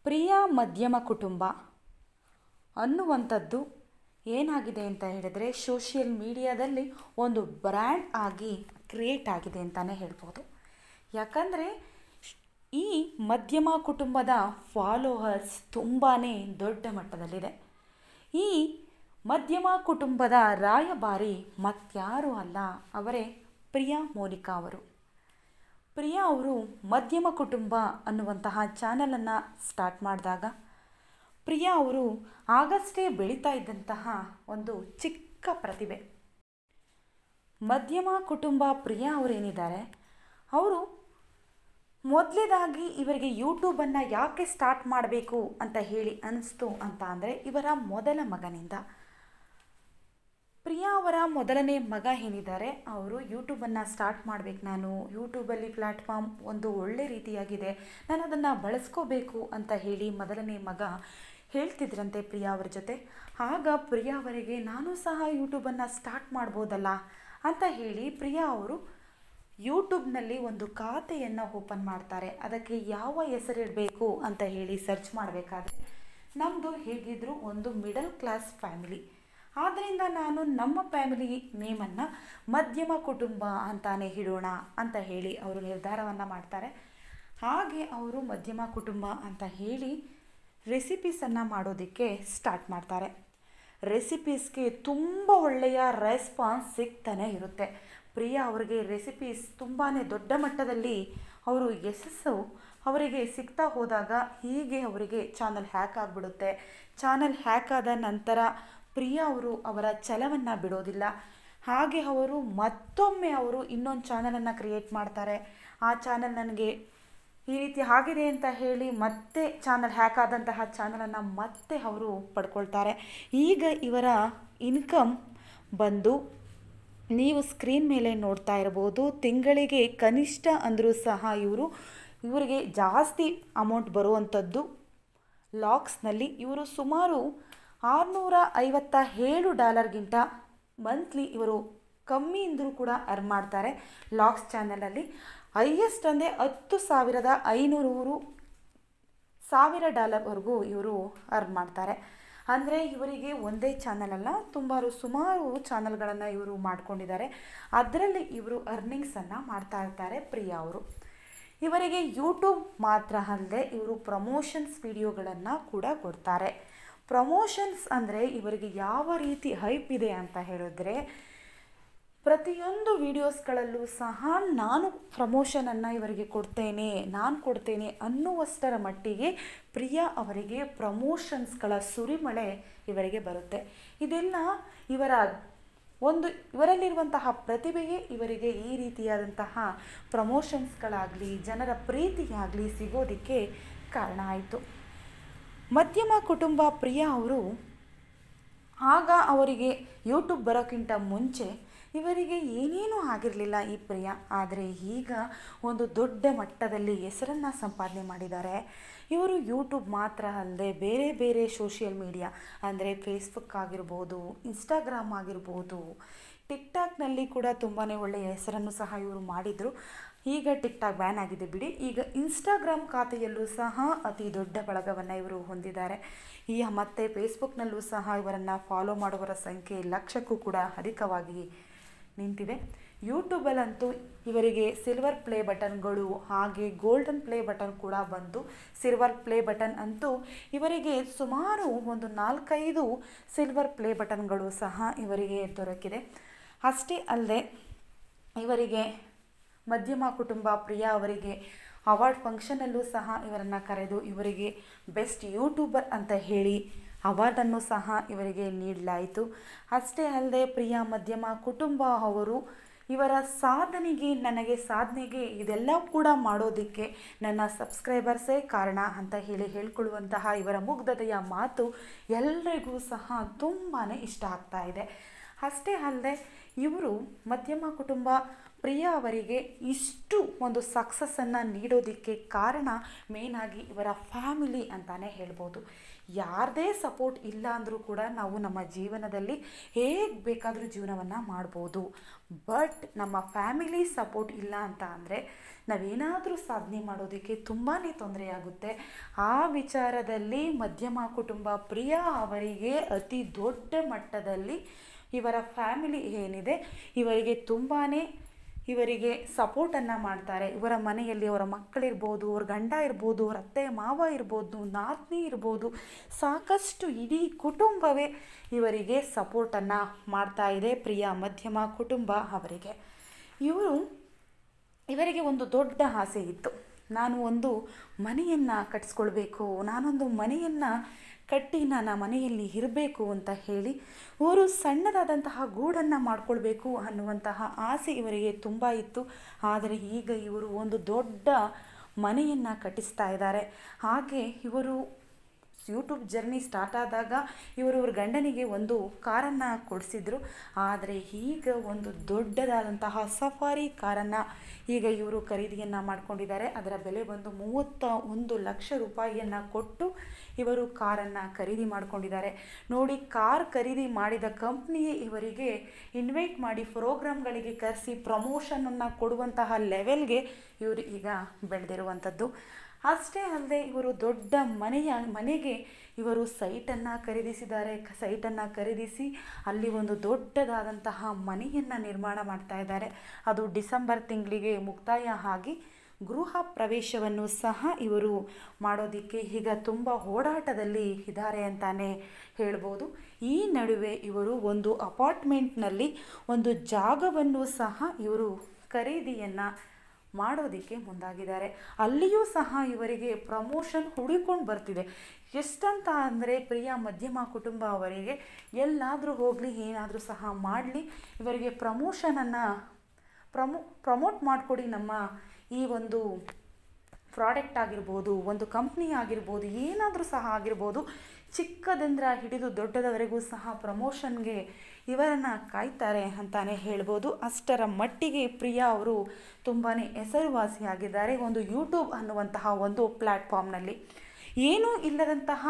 ಪ್ರಿಯ ಮಧ್ಯಮ ಕುಟುಂಬ ಅನ್ನುವಂಥದ್ದು ಏನಾಗಿದೆ ಅಂತ ಹೇಳಿದರೆ ಸೋಷಿಯಲ್ ಮೀಡಿಯಾದಲ್ಲಿ ಒಂದು ಬ್ರ್ಯಾಂಡ್ ಆಗಿ ಕ್ರಿಯೇಟ್ ಆಗಿದೆ ಅಂತಲೇ ಹೇಳ್ಬೋದು ಯಾಕಂದರೆ ಈ ಮಧ್ಯಮ ಕುಟುಂಬದ ಫಾಲೋವರ್ಸ್ ತುಂಬಾ ದೊಡ್ಡ ಮಟ್ಟದಲ್ಲಿದೆ ಈ ಮಧ್ಯಮ ಕುಟುಂಬದ ರಾಯಭಾರಿ ಮತ್ಯಾರೂ ಅಲ್ಲ ಅವರೇ ಪ್ರಿಯಾ ಮೋನಿಕಾ ಅವರು ಪ್ರಿಯಾ ಅವರು ಮಧ್ಯಮ ಕುಟುಂಬ ಅನ್ನುವಂತಹ ಚಾನಲನ್ನು ಸ್ಟಾರ್ಟ್ ಮಾಡಿದಾಗ ಪ್ರಿಯಾ ಅವರು ಆಗಷ್ಟೇ ಬೆಳೀತಾ ಇದ್ದಂತಹ ಒಂದು ಚಿಕ್ಕ ಪ್ರತಿಭೆ ಮಧ್ಯಮ ಕುಟುಂಬ ಪ್ರಿಯಾ ಅವರೇನಿದ್ದಾರೆ ಅವರು ಮೊದಲೇದಾಗಿ ಇವರಿಗೆ ಯೂಟ್ಯೂಬನ್ನು ಯಾಕೆ ಸ್ಟಾರ್ಟ್ ಮಾಡಬೇಕು ಅಂತ ಹೇಳಿ ಅನಿಸ್ತು ಅಂತ ಅಂದರೆ ಇವರ ಮೊದಲ ಮಗನಿಂದ ಪ್ರಿಯಾ ಅವರ ಮೊದಲನೇ ಮಗ ಏನಿದ್ದಾರೆ ಅವರು ಯೂಟ್ಯೂಬನ್ನು ಸ್ಟಾರ್ಟ್ ಮಾಡಬೇಕು ನಾನು ಯೂಟ್ಯೂಬಲ್ಲಿ ಪ್ಲ್ಯಾಟ್ಫಾರ್ಮ್ ಒಂದು ಒಳ್ಳೆ ರೀತಿಯಾಗಿದೆ ನಾನು ಅದನ್ನು ಬಳಸ್ಕೋಬೇಕು ಅಂತ ಹೇಳಿ ಮೊದಲನೇ ಮಗ ಹೇಳ್ತಿದ್ರಂತೆ ಪ್ರಿಯಾ ಅವರ ಜೊತೆ ಆಗ ಪ್ರಿಯಾ ಅವರಿಗೆ ನಾನು ಸಹ ಯೂಟ್ಯೂಬನ್ನು ಸ್ಟಾರ್ಟ್ ಮಾಡ್ಬೋದಲ್ಲ ಅಂತ ಹೇಳಿ ಪ್ರಿಯಾ ಅವರು ಯೂಟ್ಯೂಬ್ನಲ್ಲಿ ಒಂದು ಖಾತೆಯನ್ನು ಓಪನ್ ಮಾಡ್ತಾರೆ ಅದಕ್ಕೆ ಯಾವ ಹೆಸರಿಡಬೇಕು ಅಂತ ಹೇಳಿ ಸರ್ಚ್ ಮಾಡಬೇಕಾದ್ರೆ ನಮ್ಮದು ಹೇಗಿದ್ದರೂ ಒಂದು ಮಿಡಲ್ ಕ್ಲಾಸ್ ಫ್ಯಾಮಿಲಿ ಆದ್ದರಿಂದ ನಾನು ನಮ್ಮ ಫ್ಯಾಮಿಲಿ ನೇಮನ್ನು ಮಧ್ಯಮ ಕುಟುಂಬ ಅಂತಾನೆ ಇಡೋಣ ಅಂತ ಹೇಳಿ ಅವರು ನಿರ್ಧಾರವನ್ನು ಮಾಡ್ತಾರೆ ಹಾಗೆ ಅವರು ಮಧ್ಯಮ ಕುಟುಂಬ ಅಂತ ಹೇಳಿ ರೆಸಿಪೀಸನ್ನು ಮಾಡೋದಕ್ಕೆ ಸ್ಟಾರ್ಟ್ ಮಾಡ್ತಾರೆ ರೆಸಿಪೀಸ್ಗೆ ತುಂಬ ಒಳ್ಳೆಯ ರೆಸ್ಪಾನ್ಸ್ ಸಿಗ್ತಾನೆ ಇರುತ್ತೆ ಪ್ರಿಯಾ ಅವರಿಗೆ ರೆಸಿಪೀಸ್ ತುಂಬಾ ದೊಡ್ಡ ಮಟ್ಟದಲ್ಲಿ ಅವರು ಯಶಸ್ಸು ಅವರಿಗೆ ಸಿಗ್ತಾ ಹೋದಾಗ ಹೀಗೆ ಅವರಿಗೆ ಚಾನಲ್ ಹ್ಯಾಕ್ ಆಗಿಬಿಡುತ್ತೆ ಚಾನಲ್ ಹ್ಯಾಕ್ ಆದ ನಂತರ ಪ್ರಿಯಾ ಅವರು ಅವರ ಛಲವನ್ನು ಬಿಡೋದಿಲ್ಲ ಹಾಗೆ ಅವರು ಮತ್ತೊಮ್ಮೆ ಅವರು ಇನ್ನೊಂದು ಚಾನಲನ್ನು ಕ್ರಿಯೇಟ್ ಮಾಡ್ತಾರೆ ಆ ಚಾನಲ್ ನನಗೆ ಈ ರೀತಿ ಆಗಿದೆ ಅಂತ ಹೇಳಿ ಮತ್ತೆ ಚಾನಲ್ ಹ್ಯಾಕ್ ಆದಂತಹ ಚಾನಲನ್ನು ಮತ್ತೆ ಅವರು ಪಡ್ಕೊಳ್ತಾರೆ ಈಗ ಇವರ ಇನ್ಕಮ್ ಬಂದು ನೀವು ಸ್ಕ್ರೀನ್ ಮೇಲೆ ನೋಡ್ತಾ ಇರ್ಬೋದು ತಿಂಗಳಿಗೆ ಕನಿಷ್ಠ ಅಂದರೂ ಸಹ ಇವರು ಇವರಿಗೆ ಜಾಸ್ತಿ ಅಮೌಂಟ್ ಬರುವಂಥದ್ದು ಲಾಕ್ಸ್ನಲ್ಲಿ ಇವರು ಸುಮಾರು ಆರುನೂರ ಐವತ್ತ ಏಳು ಡಾಲರ್ಗಿಂತ ಮಂತ್ಲಿ ಇವರು ಕಮ್ಮಿ ಅಂದರೂ ಕೂಡ ಅರ್ನ್ ಮಾಡ್ತಾರೆ ಲಾಕ್ಸ್ ಚಾನಲಲ್ಲಿ ಹೈಯೆಸ್ಟ್ ಅಂದರೆ ಹತ್ತು ಸಾವಿರದ ಐನೂರು ಸಾವಿರ ಡಾಲರ್ವರೆಗೂ ಇವರು ಅರ್ನ್ ಮಾಡ್ತಾರೆ ಅಂದರೆ ಇವರಿಗೆ ಒಂದೇ ಚಾನಲ್ ಅಲ್ಲ ತುಂಬ ಸುಮಾರು ಚಾನಲ್ಗಳನ್ನು ಇವರು ಮಾಡ್ಕೊಂಡಿದ್ದಾರೆ ಅದರಲ್ಲಿ ಇವರು ಅರ್ನಿಂಗ್ಸನ್ನು ಮಾಡ್ತಾ ಇರ್ತಾರೆ ಪ್ರಿಯಾ ಅವರು ಇವರಿಗೆ ಯೂಟ್ಯೂಬ್ ಮಾತ್ರ ಅಲ್ಲದೆ ಇವರು ಪ್ರಮೋಷನ್ಸ್ ವಿಡಿಯೋಗಳನ್ನು ಕೂಡ ಕೊಡ್ತಾರೆ ಪ್ರಮೋಷನ್ಸ್ ಅಂದರೆ ಇವರಿಗೆ ಯಾವ ರೀತಿ ಹೈಪ್ ಇದೆ ಅಂತ ಹೇಳಿದ್ರೆ ಪ್ರತಿಯೊಂದು ವಿಡಿಯೋಸ್ಗಳಲ್ಲೂ ಸಹ ನಾನು ಪ್ರಮೋಷನನ್ನು ಇವರಿಗೆ ಕೊಡ್ತೇನೆ ನಾನು ಕೊಡ್ತೇನೆ ಅನ್ನುವಷ್ಟರ ಮಟ್ಟಿಗೆ ಪ್ರಿಯಾ ಅವರಿಗೆ ಪ್ರಮೋಷನ್ಸ್ಗಳ ಸುರಿಮಳೆ ಇವರಿಗೆ ಬರುತ್ತೆ ಇದೆಲ್ಲ ಇವರ ಒಂದು ಇವರಲ್ಲಿರುವಂತಹ ಪ್ರತಿಭೆಯೇ ಇವರಿಗೆ ಈ ರೀತಿಯಾದಂತಹ ಪ್ರಮೋಷನ್ಸ್ಗಳಾಗಲಿ ಜನರ ಪ್ರೀತಿಯಾಗಲಿ ಸಿಗೋದಕ್ಕೆ ಕಾರಣ ಆಯಿತು ಮಧ್ಯಮ ಕುಟುಂಬ ಪ್ರಿಯಾ ಅವರು ಆಗ ಅವರಿಗೆ ಯೂಟ್ಯೂಬ್ ಬರೋಕ್ಕಿಂತ ಮುಂಚೆ ಇವರಿಗೆ ಏನೇನೂ ಆಗಿರಲಿಲ್ಲ ಈ ಪ್ರಿಯ ಆದರೆ ಈಗ ಒಂದು ದೊಡ್ಡ ಮಟ್ಟದಲ್ಲಿ ಹೆಸರನ್ನು ಸಂಪಾದನೆ ಮಾಡಿದ್ದಾರೆ ಇವರು ಯೂಟ್ಯೂಬ್ ಮಾತ್ರ ಅಲ್ಲದೆ ಬೇರೆ ಬೇರೆ ಸೋಷಿಯಲ್ ಮೀಡಿಯಾ ಅಂದರೆ ಫೇಸ್ಬುಕ್ ಆಗಿರ್ಬೋದು ಇನ್ಸ್ಟಾಗ್ರಾಮ್ ಆಗಿರ್ಬೋದು ಟಿಕ್ಟಾಕ್ನಲ್ಲಿ ಕೂಡ ತುಂಬಾ ಒಳ್ಳೆಯ ಹೆಸರನ್ನು ಸಹ ಇವರು ಮಾಡಿದರು ಈಗ ಟಿಕ್ಟಾಕ್ ಬ್ಯಾನ್ ಆಗಿದೆ ಬಿಡಿ ಈಗ ಇನ್ಸ್ಟಾಗ್ರಾಮ್ ಖಾತೆಯಲ್ಲೂ ಸಹ ಅತಿ ದೊಡ್ಡ ಬಳಗವನ್ನು ಇವರು ಹೊಂದಿದ್ದಾರೆ ಈ ಮತ್ತು ಫೇಸ್ಬುಕ್ನಲ್ಲೂ ಸಹ ಇವರನ್ನು ಫಾಲೋ ಮಾಡುವವರ ಸಂಖ್ಯೆ ಲಕ್ಷಕ್ಕೂ ಕೂಡ ಅಧಿಕವಾಗಿ ನಿಂತಿದೆ ಯೂಟ್ಯೂಬಲ್ಲಂತೂ ಇವರಿಗೆ ಸಿಲ್ವರ್ ಪ್ಲೇ ಬಟನ್ಗಳು ಹಾಗೆ ಗೋಲ್ಡನ್ ಪ್ಲೇ ಬಟನ್ ಕೂಡ ಬಂತು ಸಿಲ್ವರ್ ಪ್ಲೇ ಬಟನ್ ಅಂತೂ ಇವರಿಗೆ ಸುಮಾರು ಒಂದು ನಾಲ್ಕೈದು ಸಿಲ್ವರ್ ಪ್ಲೇ ಬಟನ್ಗಳು ಸಹ ಇವರಿಗೆ ದೊರಕಿದೆ ಅಷ್ಟೇ ಅಲ್ಲದೆ ಇವರಿಗೆ ಮಧ್ಯಮ ಕುಟುಂಬ ಪ್ರಿಯಾ ಅವರಿಗೆ ಅವಾರ್ಡ್ ಫಂಕ್ಷನಲ್ಲೂ ಸಹ ಇವರನ್ನು ಕರೆದು ಇವರಿಗೆ ಬೆಸ್ಟ್ ಯೂಟ್ಯೂಬರ್ ಅಂತ ಹೇಳಿ ಅವಾರ್ಡನ್ನು ಸಹ ಇವರಿಗೆ ನೀಡಲಾಯಿತು ಅಷ್ಟೇ ಅಲ್ಲದೆ ಪ್ರಿಯಾ ಮಧ್ಯಮ ಕುಟುಂಬ ಅವರು ಇವರ ಸಾಧನೆಗೆ ನನಗೆ ಸಾಧನೆಗೆ ಇದೆಲ್ಲ ಕೂಡ ಮಾಡೋದಕ್ಕೆ ನನ್ನ ಸಬ್ಸ್ಕ್ರೈಬರ್ಸೇ ಕಾರಣ ಅಂತ ಹೇಳಿ ಹೇಳ್ಕೊಳ್ಳುವಂತಹ ಇವರ ಮುಗ್ಧತೆಯ ಮಾತು ಎಲ್ಲರಿಗೂ ಸಹ ತುಂಬಾ ಇಷ್ಟ ಆಗ್ತಾ ಇದೆ ಅಷ್ಟೇ ಅಲ್ಲದೆ ಇವರು ಮಧ್ಯಮ ಕುಟುಂಬ ಪ್ರಿಯಾ ಅವರಿಗೆ ಇಷ್ಟು ಒಂದು ಸಕ್ಸಸ್ಸನ್ನು ನೀಡೋದಕ್ಕೆ ಕಾರಣ ಮೇನಾಗಿ ಇವರ ಫ್ಯಾಮಿಲಿ ಅಂತಲೇ ಹೇಳ್ಬೋದು ಯಾರದೇ ಸಪೋರ್ಟ್ ಇಲ್ಲ ಅಂದರೂ ಕೂಡ ನಾವು ನಮ್ಮ ಜೀವನದಲ್ಲಿ ಹೇಗೆ ಬೇಕಾದರೂ ಜೀವನವನ್ನು ಮಾಡ್ಬೋದು ಬಟ್ ನಮ್ಮ ಫ್ಯಾಮಿಲಿ ಸಪೋರ್ಟ್ ಇಲ್ಲ ಅಂತ ಅಂದರೆ ನಾವೇನಾದರೂ ಸಾಧನೆ ಮಾಡೋದಕ್ಕೆ ತುಂಬಾ ತೊಂದರೆಯಾಗುತ್ತೆ ಆ ವಿಚಾರದಲ್ಲಿ ಮಧ್ಯಮ ಕುಟುಂಬ ಪ್ರಿಯಾ ಅವರಿಗೆ ಅತಿ ದೊಡ್ಡ ಮಟ್ಟದಲ್ಲಿ ಇವರ ಫ್ಯಾಮಿಲಿ ಏನಿದೆ ಇವರಿಗೆ ತುಂಬಾ ಇವರಿಗೆ ಸಪೋರ್ಟನ್ನು ಮಾಡ್ತಾರೆ ಇವರ ಮನೆಯಲ್ಲಿ ಅವರ ಮಕ್ಕಳಿರ್ಬೋದು ಅವ್ರ ಗಂಡ ಇರ್ಬೋದು ಅವ್ರ ಅತ್ತೆ ಮಾವ ಇರ್ಬೋದು ನಾದ್ನಿ ಇರ್ಬೋದು ಸಾಕಷ್ಟು ಇಡೀ ಕುಟುಂಬವೇ ಇವರಿಗೆ ಸಪೋರ್ಟನ್ನು ಮಾಡ್ತಾ ಇದೆ ಪ್ರಿಯ ಮಧ್ಯಮ ಕುಟುಂಬ ಅವರಿಗೆ ಇವರು ಇವರಿಗೆ ಒಂದು ದೊಡ್ಡ ಆಸೆ ಇತ್ತು ನಾನು ಒಂದು ಮನೆಯನ್ನು ಕಟ್ಟಿಸ್ಕೊಳ್ಬೇಕು ನಾನೊಂದು ಮನೆಯನ್ನು ಕಟ್ಟಿ ನಾನು ಆ ಮನೆಯಲ್ಲಿ ಇರಬೇಕು ಅಂತ ಹೇಳಿ ಇವರು ಸಣ್ಣದಾದಂತಹ ಗೂಡನ್ನು ಮಾಡ್ಕೊಳ್ಬೇಕು ಅನ್ನುವಂತಹ ಆಸೆ ಇವರಿಗೆ ತುಂಬ ಇತ್ತು ಆದರೆ ಈಗ ಇವರು ಒಂದು ದೊಡ್ಡ ಮನೆಯನ್ನು ಕಟ್ಟಿಸ್ತಾ ಇದ್ದಾರೆ ಹಾಗೆ ಇವರು ಯೂಟ್ಯೂಬ್ ಜರ್ನಿ ಸ್ಟಾರ್ಟ್ ಆದಾಗ ಇವರು ಅವ್ರ ಗಂಡನಿಗೆ ಒಂದು ಕಾರನ್ನು ಕೊಡಿಸಿದ್ರು ಆದರೆ ಈಗ ಒಂದು ದೊಡ್ಡದಾದಂತಹ ಸಫಾರಿ ಕಾರನ್ನು ಈಗ ಇವರು ಖರೀದಿಯನ್ನು ಮಾಡ್ಕೊಂಡಿದ್ದಾರೆ ಅದರ ಬೆಲೆ ಬಂದು ಮೂವತ್ತ ಒಂದು ಲಕ್ಷ ರೂಪಾಯಿಯನ್ನು ಕೊಟ್ಟು ಇವರು ಕಾರನ್ನು ಖರೀದಿ ಮಾಡ್ಕೊಂಡಿದ್ದಾರೆ ನೋಡಿ ಕಾರ್ ಖರೀದಿ ಮಾಡಿದ ಕಂಪ್ನಿಯೇ ಇವರಿಗೆ ಇನ್ವೈಟ್ ಮಾಡಿ ಪ್ರೋಗ್ರಾಮ್ಗಳಿಗೆ ಕರೆಸಿ ಪ್ರಮೋಷನನ್ನು ಕೊಡುವಂತಹ ಲೆವೆಲ್ಗೆ ಇವರು ಈಗ ಬೆಳೆದಿರುವಂಥದ್ದು ಅಷ್ಟೇ ಅಲ್ಲದೆ ಇವರು ದೊಡ್ಡ ಮನೆಯ ಮನೆಗೆ ಇವರು ಸೈಟನ್ನು ಖರೀದಿಸಿದ್ದಾರೆ ಸೈಟನ್ನು ಖರೀದಿಸಿ ಅಲ್ಲಿ ಒಂದು ದೊಡ್ಡದಾದಂತಹ ಮನೆಯನ್ನು ನಿರ್ಮಾಣ ಮಾಡ್ತಾ ಇದ್ದಾರೆ ಅದು ಡಿಸೆಂಬರ್ ತಿಂಗಳಿಗೆ ಮುಕ್ತಾಯ ಆಗಿ ಗೃಹ ಪ್ರವೇಶವನ್ನು ಸಹ ಇವರು ಮಾಡೋದಕ್ಕೆ ಈಗ ತುಂಬ ಓಡಾಟದಲ್ಲಿ ಇದ್ದಾರೆ ಅಂತಾನೆ ಹೇಳ್ಬೋದು ಈ ನಡುವೆ ಇವರು ಒಂದು ಅಪಾರ್ಟ್ಮೆಂಟ್ನಲ್ಲಿ ಒಂದು ಜಾಗವನ್ನು ಸಹ ಇವರು ಖರೀದಿಯನ್ನು ಮಾಡೋದಕ್ಕೆ ಮುಂದಾಗಿದ್ದಾರೆ ಅಲ್ಲಿಯೂ ಸಹ ಇವರಿಗೆ ಪ್ರಮೋಷನ್ ಹುಡುಕೊಂಡು ಬರ್ತಿದೆ ಎಷ್ಟಂತ ಅಂದರೆ ಪ್ರಿಯ ಮಧ್ಯಮ ಕುಟುಂಬ ಅವರಿಗೆ ಎಲ್ಲಾದರೂ ಹೋಗಲಿ ಏನಾದರೂ ಸಹ ಮಾಡಲಿ ಇವರಿಗೆ ಪ್ರಮೋಷನನ್ನು ಪ್ರಮೋ ಪ್ರಮೋಟ್ ಮಾಡಿಕೊಡಿ ನಮ್ಮ ಈ ಒಂದು ಪ್ರಾಡಕ್ಟ್ ಆಗಿರ್ಬೋದು ಒಂದು ಕಂಪ್ನಿ ಆಗಿರ್ಬೋದು ಏನಾದರೂ ಸಹ ಆಗಿರ್ಬೋದು ಚಿಕ್ಕದಿಂದ ಹಿಡಿದು ದೊಡ್ಡದವರೆಗೂ ಸಹ ಪ್ರಮೋಷನ್ಗೆ ಇವರನ್ನು ಕಾಯ್ತಾರೆ ಅಂತಾನೆ ಹೇಳ್ಬೋದು ಅಷ್ಟರ ಮಟ್ಟಿಗೆ ಪ್ರಿಯಾ ಅವರು ತುಂಬಾ ಹೆಸರುವಾಸಿಯಾಗಿದ್ದಾರೆ ಒಂದು ಯೂಟ್ಯೂಬ್ ಅನ್ನುವಂತಹ ಒಂದು ಪ್ಲ್ಯಾಟ್ಫಾರ್ಮ್ನಲ್ಲಿ ಏನೂ ಇಲ್ಲದಂತಹ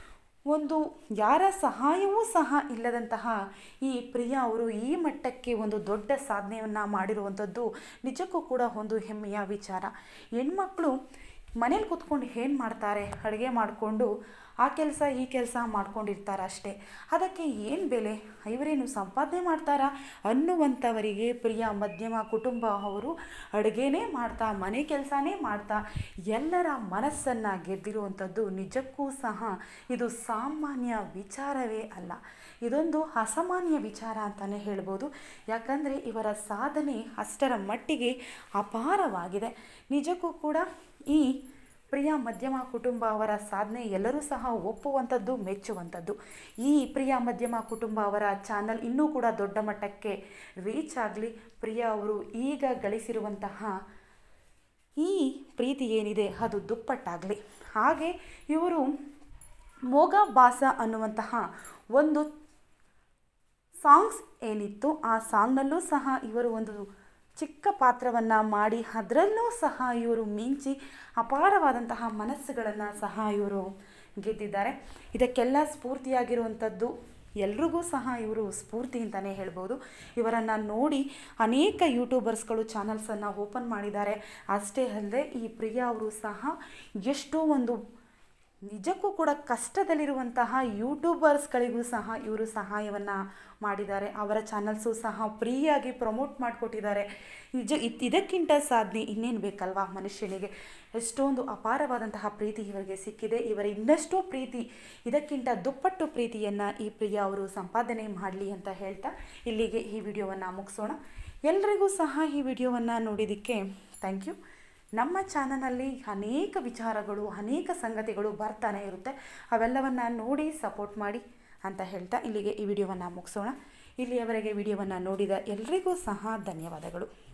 ಒಂದು ಯಾರ ಸಹಾಯವೂ ಸಹ ಇಲ್ಲದಂತಹ ಈ ಪ್ರಿಯಾ ಅವರು ಈ ಮಟ್ಟಕ್ಕೆ ಒಂದು ದೊಡ್ಡ ಸಾಧನೆಯನ್ನು ಮಾಡಿರುವಂಥದ್ದು ನಿಜಕ್ಕೂ ಕೂಡ ಒಂದು ಹೆಮ್ಮೆಯ ವಿಚಾರ ಹೆಣ್ಮಕ್ಳು ಮನೇಲಿ ಕೂತ್ಕೊಂಡು ಏನು ಮಾಡ್ತಾರೆ ಅಡುಗೆ ಮಾಡಿಕೊಂಡು ಆ ಕೆಲಸ ಈ ಕೆಲಸ ಮಾಡ್ಕೊಂಡಿರ್ತಾರೆ ಅಷ್ಟೇ ಅದಕ್ಕೆ ಏನು ಬೆಲೆ ಇವರೇನು ಸಂಪಾದನೆ ಮಾಡ್ತಾರಾ ಅನ್ನುವಂಥವರಿಗೆ ಪ್ರಿಯ ಮಧ್ಯಮ ಕುಟುಂಬ ಅವರು ಅಡುಗೆನೇ ಮಾಡ್ತಾ ಮನೆ ಕೆಲಸನೇ ಮಾಡ್ತಾ ಎಲ್ಲರ ಮನಸ್ಸನ್ನು ಗೆದ್ದಿರುವಂಥದ್ದು ನಿಜಕ್ಕೂ ಸಹ ಇದು ಸಾಮಾನ್ಯ ವಿಚಾರವೇ ಅಲ್ಲ ಇದೊಂದು ಅಸಾಮಾನ್ಯ ವಿಚಾರ ಅಂತಲೇ ಹೇಳ್ಬೋದು ಯಾಕಂದರೆ ಇವರ ಸಾಧನೆ ಅಷ್ಟರ ಮಟ್ಟಿಗೆ ಅಪಾರವಾಗಿದೆ ನಿಜಕ್ಕೂ ಕೂಡ ಈ ಪ್ರಿಯ ಮಧ್ಯಮ ಕುಟುಂಬ ಅವರ ಸಾಧನೆ ಎಲ್ಲರೂ ಸಹ ಒಪ್ಪುವಂಥದ್ದು ಮೆಚ್ಚುವಂಥದ್ದು ಈ ಪ್ರಿಯ ಮಧ್ಯಮ ಕುಟುಂಬ ಅವರ ಚಾನಲ್ ಇನ್ನೂ ಕೂಡ ದೊಡ್ಡ ಮಟ್ಟಕ್ಕೆ ರೀಚ್ ಆಗಲಿ ಪ್ರಿಯ ಅವರು ಈಗ ಗಳಿಸಿರುವಂತಹ ಈ ಪ್ರೀತಿ ಏನಿದೆ ಅದು ದುಪ್ಪಟ್ಟಾಗಲಿ ಹಾಗೆ ಇವರು ಮೋಗ ಬಾಸ ಅನ್ನುವಂತಹ ಒಂದು ಸಾಂಗ್ಸ್ ಏನಿತ್ತು ಆ ಸಾಂಗ್ನಲ್ಲೂ ಸಹ ಇವರು ಒಂದು ಚಿಕ್ಕ ಪಾತ್ರವನ್ನು ಮಾಡಿ ಅದರಲ್ಲೂ ಸಹ ಇವರು ಮಿಂಚಿ ಅಪಾರವಾದಂತಹ ಮನಸ್ಸುಗಳನ್ನು ಸಹ ಇವರು ಗೆದ್ದಿದ್ದಾರೆ ಇದಕ್ಕೆಲ್ಲ ಸ್ಫೂರ್ತಿಯಾಗಿರುವಂಥದ್ದು ಎಲ್ರಿಗೂ ಸಹ ಇವರು ಸ್ಫೂರ್ತಿ ಅಂತಲೇ ಹೇಳ್ಬೋದು ಇವರನ್ನು ನೋಡಿ ಅನೇಕ ಯೂಟ್ಯೂಬರ್ಸ್ಗಳು ಚಾನಲ್ಸನ್ನು ಓಪನ್ ಮಾಡಿದ್ದಾರೆ ಅಷ್ಟೇ ಅಲ್ಲದೆ ಈ ಪ್ರಿಯಾ ಅವರು ಸಹ ಎಷ್ಟೋ ಒಂದು ನಿಜಕ್ಕೂ ಕೂಡ ಕಷ್ಟದಲ್ಲಿರುವಂತಹ ಯೂಟ್ಯೂಬರ್ಸ್ಗಳಿಗೂ ಸಹ ಇವರು ಸಹಾಯವನ್ನು ಮಾಡಿದ್ದಾರೆ ಅವರ ಚಾನಲ್ಸು ಸಹ ಫ್ರೀಯಾಗಿ ಪ್ರಮೋಟ್ ಮಾಡಿಕೊಟ್ಟಿದ್ದಾರೆ ನಿಜ ಇದ್- ಇದಕ್ಕಿಂತ ಸಾಧನೆ ಇನ್ನೇನು ಬೇಕಲ್ವಾ ಮನುಷ್ಯನಿಗೆ ಎಷ್ಟೊಂದು ಅಪಾರವಾದಂತಹ ಪ್ರೀತಿ ಇವರಿಗೆ ಸಿಕ್ಕಿದೆ ಇವರ ಇನ್ನಷ್ಟು ಪ್ರೀತಿ ಇದಕ್ಕಿಂತ ದುಪ್ಪಟ್ಟು ಪ್ರೀತಿಯನ್ನು ಈ ಪ್ರಿಯ ಅವರು ಸಂಪಾದನೆ ಮಾಡಲಿ ಅಂತ ಹೇಳ್ತಾ ಇಲ್ಲಿಗೆ ಈ ವಿಡಿಯೋವನ್ನು ಮುಗಿಸೋಣ ಎಲ್ರಿಗೂ ಸಹ ಈ ವಿಡಿಯೋವನ್ನು ನೋಡಿದ್ದಕ್ಕೆ ಥ್ಯಾಂಕ್ ಯು ನಮ್ಮ ಚಾನಲಲ್ಲಿ ಅನೇಕ ವಿಚಾರಗಳು ಅನೇಕ ಸಂಗತಿಗಳು ಬರ್ತಾನೆ ಇರುತ್ತೆ ಅವೆಲ್ಲವನ್ನು ನೋಡಿ ಸಪೋರ್ಟ್ ಮಾಡಿ ಅಂತ ಹೇಳ್ತಾ ಇಲ್ಲಿಗೆ ಈ ವಿಡಿಯೋವನ್ನು ಮುಗಿಸೋಣ ಇಲ್ಲಿಯವರೆಗೆ ವಿಡಿಯೋವನ್ನು ನೋಡಿದ ಎಲ್ರಿಗೂ ಸಹ ಧನ್ಯವಾದಗಳು